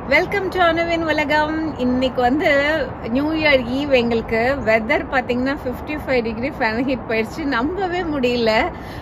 Welcome to அணுவின் உலகம் இன்னைக்கு வந்து நியூ இயர் ஈவ் எங்களுக்கு வெதர் பார்த்தீங்கன்னா ஃபிஃப்டி ஃபைவ் டிகிரி ஃபேரன்ஹீட் போயிடுச்சு நம்பவே முடியல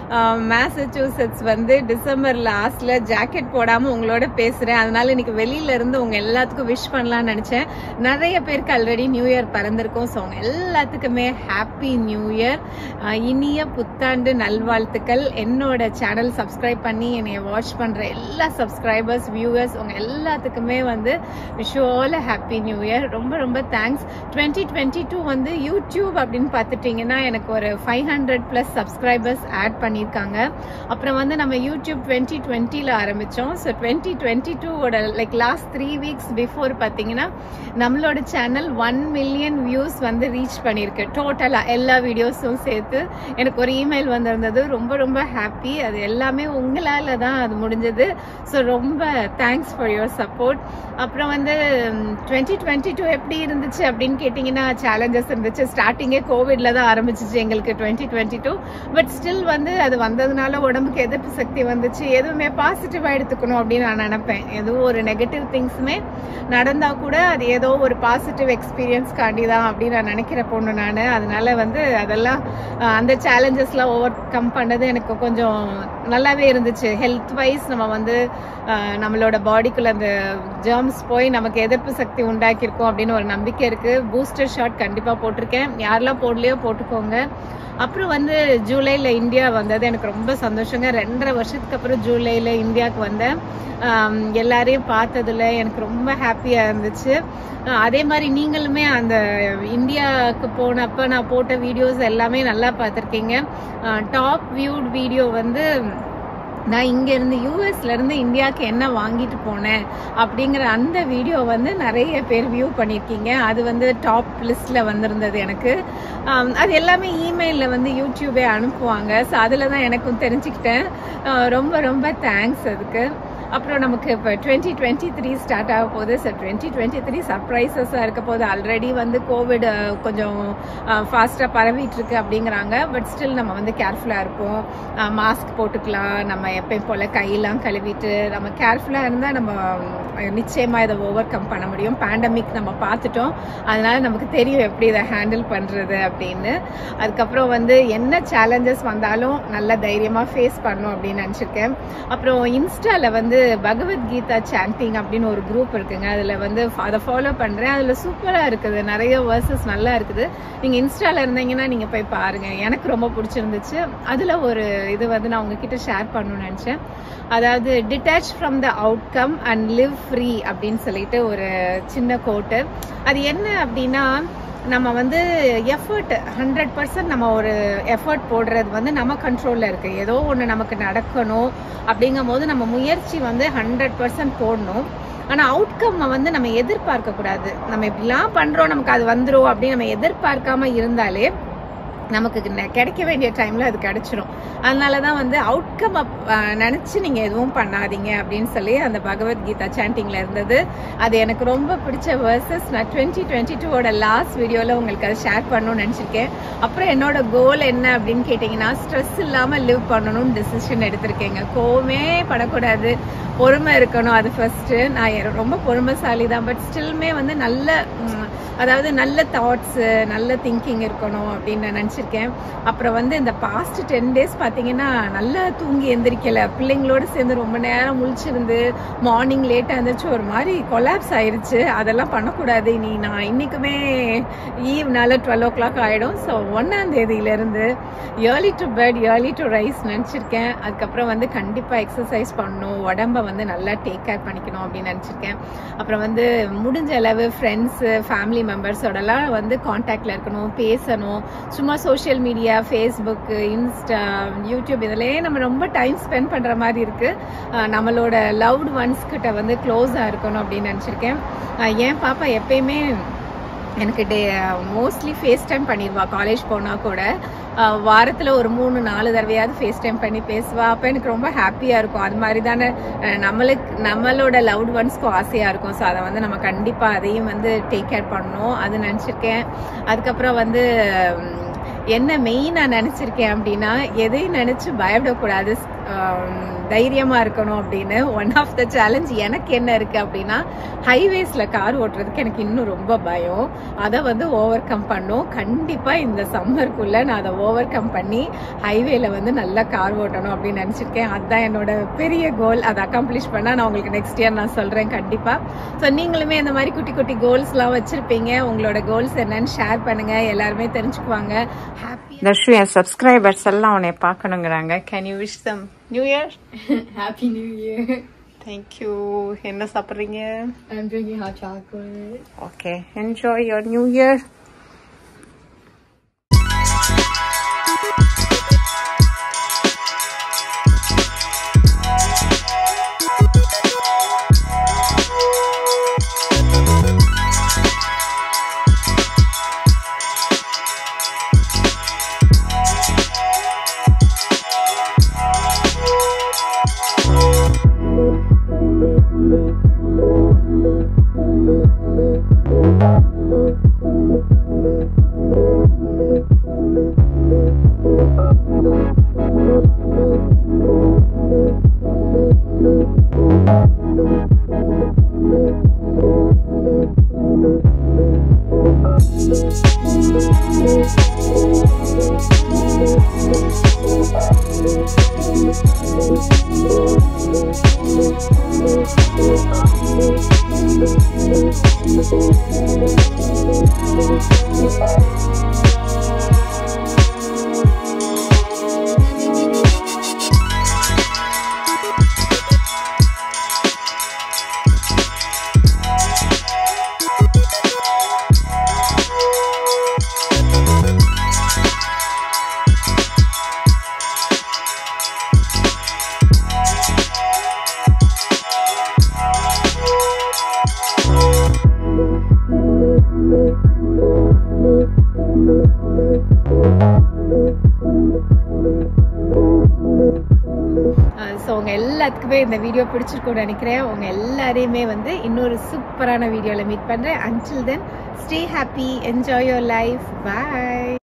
மேசச்சூசெட்ஸ் வந்து டிசம்பர் லாஸ்ட்ல ஜாக்கெட் போடாம உங்களோட பேசுறேன் அதனால இன்னைக்கு வெளியில இருந்து உங்க எல்லாத்துக்கும் விஷ் பண்ணலாம்னு நினைச்சேன் நிறைய பேருக்கு ஆல்ரெடி நியூ இயர் பிறந்திருக்கும் ஸோ உங்க எல்லாத்துக்குமே ஹாப்பி நியூ இயர் இனிய புத்தாண்டு நல்வாழ்த்துக்கள் என்னோட சேனல் சப்ஸ்கிரைப் பண்ணி என்னைய வாட்ச் பண்ற எல்லா சப்ஸ்கிரைபர்ஸ் வியூவர்ஸ் உங்க எல்லாத்துக்குமே வந்து wish all happy new year ரொம்ப ரொம்ப தேங்க்ஸ் டுவெண்ட்டி டுவெண்ட்டி டூ வந்து யூடியூப் அப்படின்னு பார்த்துட்டிங்கன்னா எனக்கு ஒரு five hundred plus subscribers add பண்ணியிருக்காங்க அப்புறம் வந்து நம்ம யூடியூப் டுவெண்ட்டி டுவெண்ட்டியில் ஆரம்பித்தோம் ஸோ டுவெண்ட்டி டுவெண்ட்டி டூவோட like last three weeks before பார்த்தீங்கன்னா நம்மளோட சேனல் ஒன் மில்லியன் வியூஸ் வந்து ரீச் பண்ணியிருக்கு டோட்டலாக எல்லா வீடியோஸும் சேர்த்து எனக்கு ஒரு இமெயில் வந்திருந்தது ரொம்ப ரொம்ப ஹாப்பி அது எல்லாமே உங்களால் தான் அது முடிஞ்சது ஸோ ரொம்ப தேங்க்ஸ் ஃபார் யுவர் சப்போர்ட் அப்புறம் வந்து டுவெண்ட்டி டுவெண்ட்டி டூ எப்படி இருந்துச்சு அப்படின்னு கேட்டிங்கன்னா சேலஞ்சஸ் இருந்துச்சு ஸ்டார்டிங்கே கோவிட்ல தான் ஆரம்பிச்சிச்சு எங்களுக்கு twenty twenty two but still வந்து அது வந்ததுனால உடம்புக்கு எதிர்ப்பு சக்தி வந்துச்சு எதுவுமே பாசிட்டிவாக எடுத்துக்கணும் அப்படின்னு நான் நினைப்பேன் எதுவும் ஒரு நெகட்டிவ் திங்ஸுமே நடந்தா கூட அது ஏதோ ஒரு பாசிட்டிவ் எக்ஸ்பீரியன்ஸ் காண்டி தான் அப்படின்னு நான் நினைக்கிற பொண்ணு நான் அதனால வந்து அதெல்லாம் அஹ், அந்த சேலஞ்சஸ்லாம் ஓவர் கம் பண்ணது எனக்கு கொஞ்சம் நல்லாவே இருந்துச்சு ஹெல்த் வைஸ் நம்ம வந்து அஹ், நம்மளோட பாடிக்குள்ள அந்த ஜெர்ம்ஸ் போய் நமக்கு எதிர்ப்பு சக்தி உண்டாக்கியிருக்கோம் அப்படின்னு ஒரு நம்பிக்கை இருக்கு பூஸ்டர் ஷாட் கண்டிப்பா போட்டிருக்கேன் யாரெல்லாம் போடலையோ போட்டுக்கோங்க அப்புறம் வந்து ஜூலைல இந்தியா வந்தது எனக்கு ரொம்ப சந்தோஷங்க ரெண்டரை வருஷத்துக்கு அப்புறம் ஜூலைல இந்தியாவுக்கு வந்தேன் ஆம், எல்லாரையும் பார்த்ததுல எனக்கு ரொம்ப ஹாப்பியா இருந்துச்சு அஹ் அதே மாதிரி நீங்களுமே அந்த இந்தியாவுக்கு போனப்ப நான் போட்ட வீடியோஸ் எல்லாமே நல்லா பார்த்துருக்கீங்க டாப் வியூட் வீடியோ வந்து நான் இங்க இருந்து யூஎஸ்ல இருந்து இந்தியாவுக்கு என்ன வாங்கிட்டு போனேன் அப்படிங்கிற அந்த வீடியோ வந்து நிறைய பேர் வியூ பண்ணியிருக்கீங்க அது வந்து டாப் லிஸ்ட்ல வந்திருந்தது எனக்கு ஆம், அது எல்லாமே இமெயிலில் வந்து யூடியூபே அனுப்புவாங்க ஸோ அதில் தான் எனக்கும் தெரிஞ்சுக்கிட்டேன் அஹ் ரொம்ப ரொம்ப தேங்க்ஸ் அதுக்கு அப்புறம் நமக்கு இப்போ டுவெண்ட்டி டுவெண்ட்டி த்ரீ ஸ்டார்ட் ஆக போகுது ஸோ டுவெண்ட்டி டுவெண்ட்டி த்ரீ சர்ப்ரைசஸாக இருக்க போகுது ஆல்ரெடி வந்து கோவிட் கொஞ்சம் ஃபாஸ்ட்டாக பரவிட்டு இருக்கு அப்படிங்கிறாங்க பட் ஸ்டில் நம்ம வந்து கேர்ஃபுல்லாக இருப்போம் மாஸ்க் போட்டுக்கலாம் நம்ம எப்பயும் போல் கையெல்லாம் கழுவிட்டு நம்ம கேர்ஃபுல்லாக இருந்தால் நம்ம அஹ், நிச்சயமா இதை ஓவர் கம் பண்ண முடியும் பேண்டமிக் நம்ம பார்த்துட்டோம் அதனால நமக்கு தெரியும் எப்படி இதை ஹேண்டில் பண்ணுறது அப்படின்னு அதுக்கப்புறம் வந்து என்ன சேலஞ்சஸ் வந்தாலும் நல்ல தைரியமாக ஃபேஸ் பண்ணணும் அப்படின்னு நினச்சிருக்கேன் அப்புறம் இன்ஸ்டாவில் வந்து பகவத்கீதா சாண்டிங் அப்படின்னு ஒரு குரூப் இருக்குங்க அதில் வந்து அதை ஃபாலோ பண்ணுறேன் அதில் சூப்பராக இருக்குது நிறைய வேர்சஸ் நல்லா இருக்குது நீங்கள் இன்ஸ்டாவில் இருந்தீங்கன்னா நீங்கள் போய் பாருங்கள் எனக்கு ரொம்ப பிடிச்சிருந்துச்சு அதில் ஒரு இது வந்து நான் உங்ககிட்ட ஷேர் பண்ணணும்னு நினச்சேன் அதாவது detach from the outcome and live free அப்படின்னு சொல்லிட்டு ஒரு சின்ன கோட்டு அது என்ன அப்படின்னா நம்ம வந்து எஃபர்ட் ஹண்ட்ரட் பர்சன்ட் நம்ம ஒரு எஃபர்ட் போடுறது வந்து நம்ம கண்ட்ரோலில் இருக்கு ஏதோ ஒன்று நமக்கு நடக்கணும் அப்படிங்கும் போது நம்ம முயற்சி வந்து ஹண்ட்ரட் பர்சன்ட் போடணும் ஆனால் அவுட்கம் வந்து நம்ம எதிர்பார்க்க கூடாது நம்ம இப்படிலாம் பண்ணுறோம் நமக்கு அது வந்துடும் அப்படின்னு நம்ம எதிர்பார்க்காம இருந்தாலே நமக்கு நெ- கிடைக்க வேண்டிய டைம்ல அது கிடைச்சிரும் அதனால தான் வந்து அவுட்கம் நினைச்சு நீங்க எதுவும் பண்ணாதீங்க அப்படின்னு சொல்லி அந்த பகவத்கீதா சாண்டிங்ல இருந்தது அது எனக்கு ரொம்ப பிடிச்ச வேர்சஸ் நான் டுவெண்ட்டி டுவெண்ட்டி டூவோட லாஸ்ட் வீடியோல உங்களுக்கு அதை ஷேர் பண்ணணும்னு நினைச்சிருக்கேன் அப்புறம் என்னோட கோல் என்ன அப்படின்னு கேட்டிங்கன்னா ஸ்ட்ரெஸ் இல்லாம லிவ் பண்ணணும்னு டிசிஷன் எடுத்திருக்கேங்க கோவமே படக்கூடாது பொறுமை இருக்கணும் அது ஃபர்ஸ்ட் நான் எ- ரொம்ப பொறுமைசாலி தான் பட் ஸ்டில்மே வந்து நல்ல ம், அதாவது நல்ல தாட்ஸ் நல்ல திங்கிங் இருக்கணும் அப்படின்னு நான் நினச்சிருக்கேன் அப்புறம் வந்து இந்த பாஸ்ட் டென் டேஸ் பார்த்தீங்கன்னா நல்லா தூங்கி எந்திரிக்கல பிள்ளைங்களோட சேர்ந்து ரொம்ப நேரம் முழிச்சிருந்து மார்னிங் லேட்டாக இருந்துச்சு ஒரு மாதிரி கொலாப்ஸ் ஆயிருச்சு அதெல்லாம் பண்ணக்கூடாது இனி நான் இன்னைக்குமே ஈவ்னால டுவெல் ஓ கிளாக் ஆகிடும் ஸோ ஒன்றாம் தேதியிலேருந்து early to bed early to rise நினச்சிருக்கேன் அதுக்கப்புறம் வந்து கண்டிப்பாக எக்ஸசைஸ் பண்ணணும் உடம்ப வந்து நல்லா டேக் கேர் பண்ணிக்கணும் அப்படின்னு நினச்சிருக்கேன் அப்புறம் வந்து முடிஞ்ச அளவு ஃப்ரெண்ட்ஸு ஃபேமிலி மெம்பர்ஸோடலாம் வந்து காண்டாக்டில் இருக்கணும் பேசணும் சும்மா social media Facebook Insta YouTube இதிலே நம்ம ரொம்ப டைம் ஸ்பெண்ட் பண்ணுற மாதிரி இருக்குது நம்மளோட லவ்டு ஒன்ஸ் கிட்ட வந்து க்ளோஸாக இருக்கணும் அப்படின்னு நினச்சிருக்கேன் என் பாப்பா எப்பயுமே எனக்கு டே மோஸ்ட்லி ஃபேஸ் டைம் பண்ணிடுவா காலேஜ் போனால் கூட அஹ், வாரத்துல ஒரு மூணு நாலு தடவையாவது ஃபேஸ் டைம் பண்ணி பேசுவா அப்போ எனக்கு ரொம்ப ஹாப்பியாக இருக்கும் அது மாதிரி தானே அஹ், நம்மளுக்கு நம்மளோட லவ்ட் ஒன்ஸ்க்கும் ஆசையாக இருக்கும் ஸோ அதை வந்து நம்ம கண்டிப்பாக அதையும் வந்து டேக் கேர் பண்ணணும் அது நினச்சிருக்கேன் அதுக்கப்புறம் வந்து உம், என்ன மெயினாக நினச்சிருக்கேன் அப்படின்னா எதையும் நினச்சி பயப்படக்கூடாது தைரியமாக இருக்கணும் அப்படின்னு ஒன் ஆஃப் த சேலஞ்ச் எனக்கு என்ன இருக்குது அப்படின்னா ஹைவேஸில் கார் ஓட்டுறதுக்கு எனக்கு இன்னும் ரொம்ப பயம் அதை வந்து ஓவர் கம் பண்ணும் கண்டிப்பாக இந்த சம்மருக்குள்ளே நான் அதை ஓவர் கம் பண்ணி ஹைவேல வந்து நல்லா கார் ஓட்டணும் அப்படின்னு நினச்சிருக்கேன் அதுதான் என்னோட பெரிய கோல் அதை அக்காம்ப்ளிஷ் பண்ணால் நான் உங்களுக்கு நெக்ஸ்ட் இயர் நான் சொல்கிறேன் கண்டிப்பாக ஸோ நீங்களுமே இந்த மாதிரி குட்டி குட்டி கோல்ஸ்லாம் வச்சுருப்பீங்க உங்களோட கோல்ஸ் என்னன்னு ஷேர் பண்ணுங்கள் எல்லாருமே தெரிஞ்சுக்குவாங்க ஹாப்பி தர்ஷு என் சப்ஸ்கிரைபர்ஸ் எல்லாம் உன்னை பார்க்கணுங்கிறாங்க can you wish them new year Happy New Year. Thank you என்ன சாப்பிட்றீங்க I'm drinking hot chocolate. Okay enjoy your new year so உங்க எல்லாத்துக்குமே இந்த வீடியோ பிடிச்சிருக்கும்னு நினைக்கிறேன் உங்க எல்லாரையுமே வந்து இன்னொரு சூப்பரான வீடியோவில் மீட் பண்றேன் until then stay happy enjoy your life bye